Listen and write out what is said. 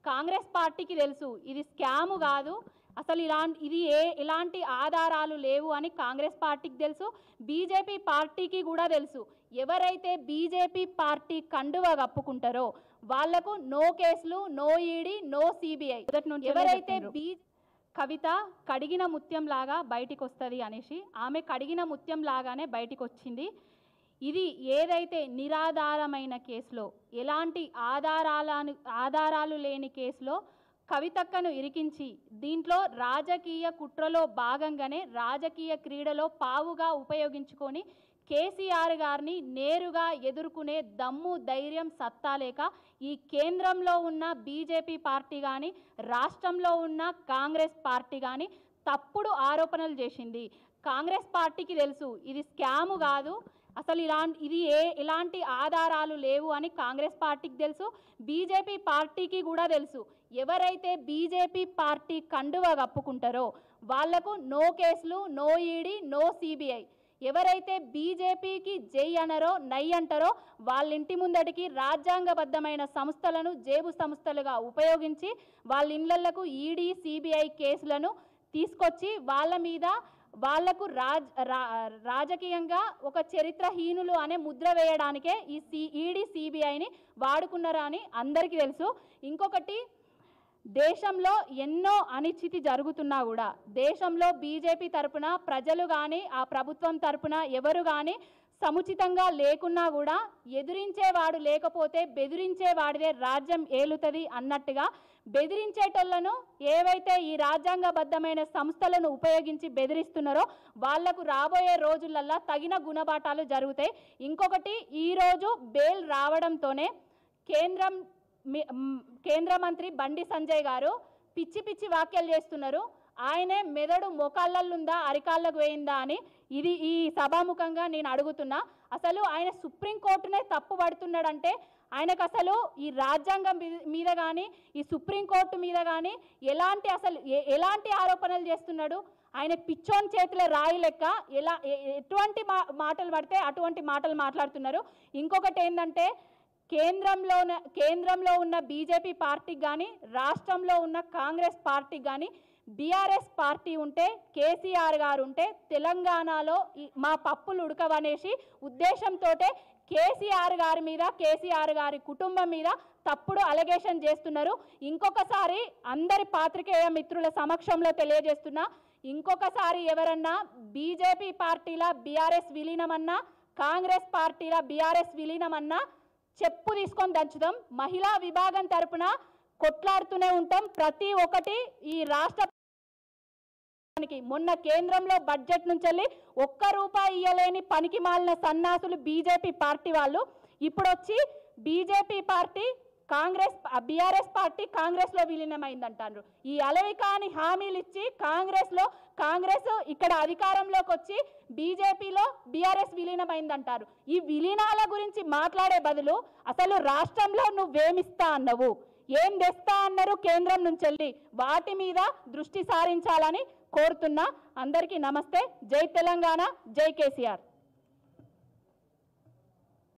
కాంగ్రెస్ పార్టీకి తెలుసు ఇది స్కాము కాదు అసలు ఇలాంటి ఇది ఏ ఎలాంటి ఆధారాలు లేవు అని కాంగ్రెస్ పార్టీకి తెలుసు బీజేపీ పార్టీకి కూడా తెలుసు ఎవరైతే బీజేపీ పార్టీ కండువ కప్పుకుంటారో వాళ్లకు నో కేసులు నో ఈడీ నో సిబిఐ ఎవరైతే బీ కవిత కడిగిన ముత్యం లాగా బయటికి వస్తుంది అనేసి ఆమె కడిగిన ముత్యం లాగానే బయటికి వచ్చింది ఇది ఏదైతే నిరాధారమైన కేసులో ఎలాంటి ఆధారాలను ఆధారాలు లేని కేసులో కవితక్కను ఇరికించి దీంట్లో రాజకీయ కుట్రలో భాగంగానే రాజకీయ క్రీడలో పావుగా ఉపయోగించుకొని కేసీఆర్ గారిని నేరుగా ఎదుర్కొనే దమ్ము ధైర్యం సత్తా లేక ఈ కేంద్రంలో ఉన్న బీజేపీ పార్టీ కానీ రాష్ట్రంలో ఉన్న కాంగ్రెస్ పార్టీ కానీ తప్పుడు ఆరోపణలు చేసింది కాంగ్రెస్ పార్టీకి తెలుసు ఇది స్కాము కాదు అసలు ఇలాంటి ఇది ఏ ఎలాంటి ఆధారాలు లేవు అని కాంగ్రెస్ పార్టీకి తెలుసు బీజేపీ పార్టీకి కూడా తెలుసు ఎవరైతే బీజేపీ పార్టీ కండువ కప్పుకుంటారో వాళ్లకు నో కేసులు నో ఈడీ నో సిబిఐ ఎవరైతే బీజేపీకి జై అనరో నై అంటారో వాళ్ళ ఇంటి ముందటికి రాజ్యాంగబద్ధమైన సంస్థలను జేబు సంస్థలుగా ఉపయోగించి వాళ్ళ ఇళ్లకు ఈడీ సిబిఐ కేసులను తీసుకొచ్చి వాళ్ళ మీద వాళ్లకు రాజ్ రా- రాజకీయంగా ఒక చరిత్రహీనులు అనే ముద్ర వేయడానికే ఈ సి ఈడీ సిబిఐని వాడుకున్నారా అని అందరికీ తెలుసు ఇంకొకటి దేశంలో ఎన్నో అనిశ్చితి జరుగుతున్నా కూడా దేశంలో బీజేపీ తరపున ప్రజలు కానీ ఆ ప్రభుత్వం తరపున ఎవరు కానీ సముచితంగా లేకున్నా కూడా ఎదిరించేవాడు లేకపోతే బెదిరించేవాడిదే రాజ్యం ఏలుతుంది అన్నట్టుగా బెదిరించేటోళ్లను ఏవైతే ఈ రాజ్యాంగబద్ధమైన సంస్థలను ఉపయోగించి బెదిరిస్తున్నారో వాళ్లకు రాబోయే రోజులల్లా తగిన గుణపాఠాలు జరుగుతాయి ఇంకొకటి ఈరోజు బెయిల్ రావడంతోనే కేంద్రం మీ- మ్, కేంద్ర మంత్రి బండి సంజయ్ గారు పిచ్చి పిచ్చి వ్యాఖ్యలు చేస్తున్నారు ఆయనే మెదడు మోకాళ్ళల్లుందా అరికాళ్ళకు వేయిందా అని ఇది ఈ సభాముఖంగా నేను అడుగుతున్నా అసలు ఆయన సుప్రీంకోర్టునే తప్పు పడుతున్నాడంటే ఆయనకు అసలు ఈ రాజ్యాంగం మీద- మీద కానీ ఈ సుప్రీంకోర్టు మీద కానీ ఎలాంటి అసలు ఎ- ఎలాంటి ఆరోపణలు చేస్తున్నాడు ఆయన పిచ్చోన్ చేతిలో రాయి లెక్క ఎలా ఎ- ఎటువంటి మా మాటలు పడితే అటువంటి మాటలు మాట్లాడుతున్నారు ఇంకొకటి ఏంటంటే కేంద్రంలో ఉన్న కేంద్రంలో ఉన్న బీజేపీ పార్టీకి కానీ రాష్ట్రంలో ఉన్న కాంగ్రెస్ పార్టీకి కానీ బీఆర్ఎస్ పార్టీ ఉంటే కేసీఆర్ గారు ఉంటే తెలంగాణలో ఈ- మా పప్పులు ఉడకవనేసి ఉద్దేశంతో కేసీఆర్ గారి మీద కేసీఆర్ గారి కుటుంబం మీద తప్పుడు అలగేషన్ చేస్తున్నారు ఇంకొకసారి అందరి పాత్రికేయ మిత్రుల సమక్షంలో తెలియజేస్తున్నా ఇంకొకసారి ఎవరన్నా బీజేపీ పార్టీల బీఆర్ఎస్ విలీనమన్నా కాంగ్రెస్ పార్టీల బీఆర్ఎస్ విలీనమన్నా చెప్పు తీసుకొని దంచుదాం మహిళా విభాగం తరపున కొట్లాడుతూనే ఉంటాం ప్రతి ఒక్కటి ఈ రాష్ట్ర దానికి మొన్న కేంద్రంలో బడ్జెట్ నుంచి వెళ్ళి ఒక్క రూపాయి ఇయ్యలేని పనికి మాలిన సన్నాసులు బీజేపీ పార్టీ వాళ్ళు ఇప్పుడు వచ్చి BJP party Congress BRS party Congress లో విలీనమైందంటారు ఈ అలవి కాని హామీలు ఇచ్చి కాంగ్రెస్ లో కాంగ్రెస్ ఇక్కడ అధికారంలోకి వచ్చి బీజేపీలో బీఆర్ఎస్ విలీనమైందంటారు ఈ విలీనాల గురించి మాట్లాడే బదులు అసలు రాష్ట్రంలో నువ్వేమిస్తా అన్నవు ఏం తెస్తా అన్నారు కేంద్రం నుంచి వెళ్ళి వాటి మీద దృష్టి సారించాలని కోరుతున్నా అందరికీ నమస్తే జై తెలంగాణ జై కేసీఆర్